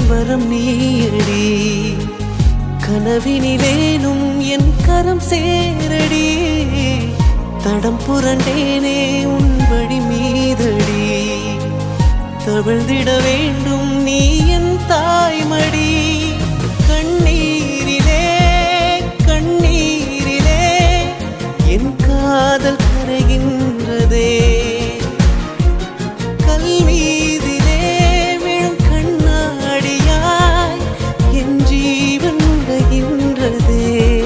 வரம் நீயடி கனவினிலேனும் என் கரம் சேரடி தடம் புரண்டேனே உன் வழி மீதடி தவிழ்ந்திட வேண்டும் நீ என் தாய்மடி கண்ணீரிலே கண்ணீரிலே என் காதல் கரைகின்றதே கல் மீதிலே விழும் கண்ணாடியாய் என் ஜீவன் உடைகின்றதே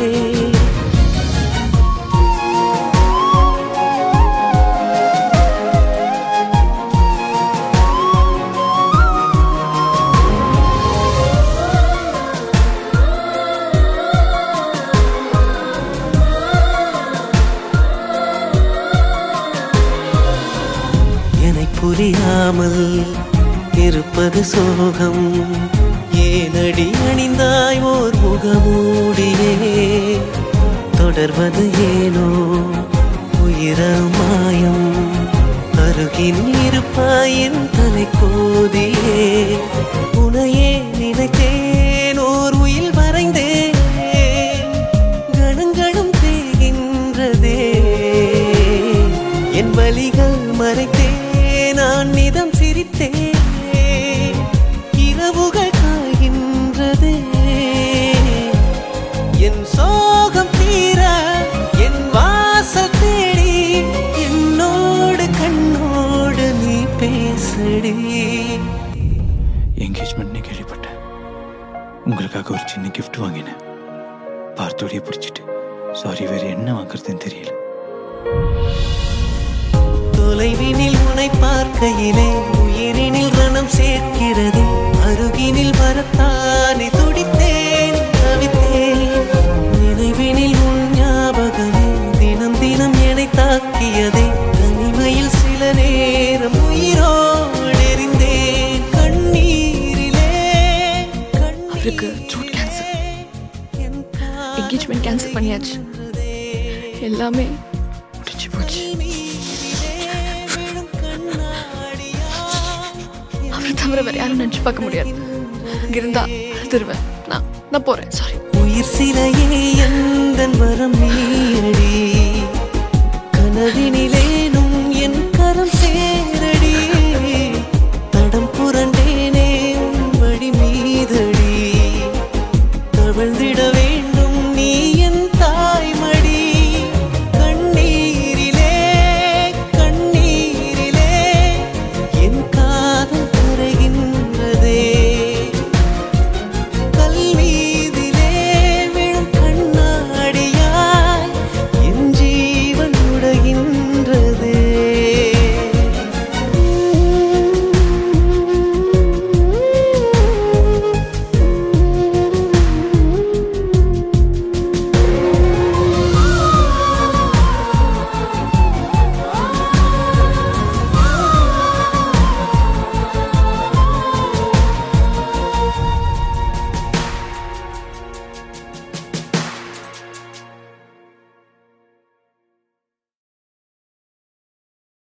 என்னை புரியாமல் இருப்பது சோகம் ஏனடி அணிந்தாய் ஓர் முகமூடியே தொடர்வது ஏனோ உயிரம் மாயம் அருகில் இருப்பாய் என் தலை கோதியே உனையே நினைத்தேன் ஓர் உயில் வரைந்தேன் கணங்களும் தேகின்றதே என் வலிகள் மறைத்தே நான் நிதம் சிரித்தேன் இரவுகள் காய்கின்றதே என் சோகம் தீர என் வாசல் தேடி என்னோடு கண்ணோடு நீ பேசடி என்கேஜ்மெண்ட்னு கேள்விப்பட்டேன் உங்களுக்காக ஒரு சின்ன gift வாங்கினேன் பார்த்தோடைய பிடிச்சிட்டு சாரி வேறு என்ன வாங்குறதுன்னு தெரியல தொலைவினில் உனை பார்க்கையிலே உயிரினில் ரணம் சேர்க்கிறதே அருகினில் வரத்தானே துடித்தேன் தவித்தேன் நினைவினில் உன் ஞாபகமே தினம் தினம் என்னை தாக்கியதே தனிமையில் சில நேரம் உயிரோடு எரிந்தேன் கண்ணீரிலே அவருக்கு throat cancer. என்கேஜ்மெண்ட் கேன்சல் பண்ணியாச்சு எல்லாமே முடிஞ்சு போச்சு அவரை தவிர வேற யாரும் நினச்சி பார்க்க முடியாது அங்க இருந்தா திருவேன் நான் நான் போறேன் சாரி உயிர் சிலையே எந்தன் வரம் நீயடி கனவினிலே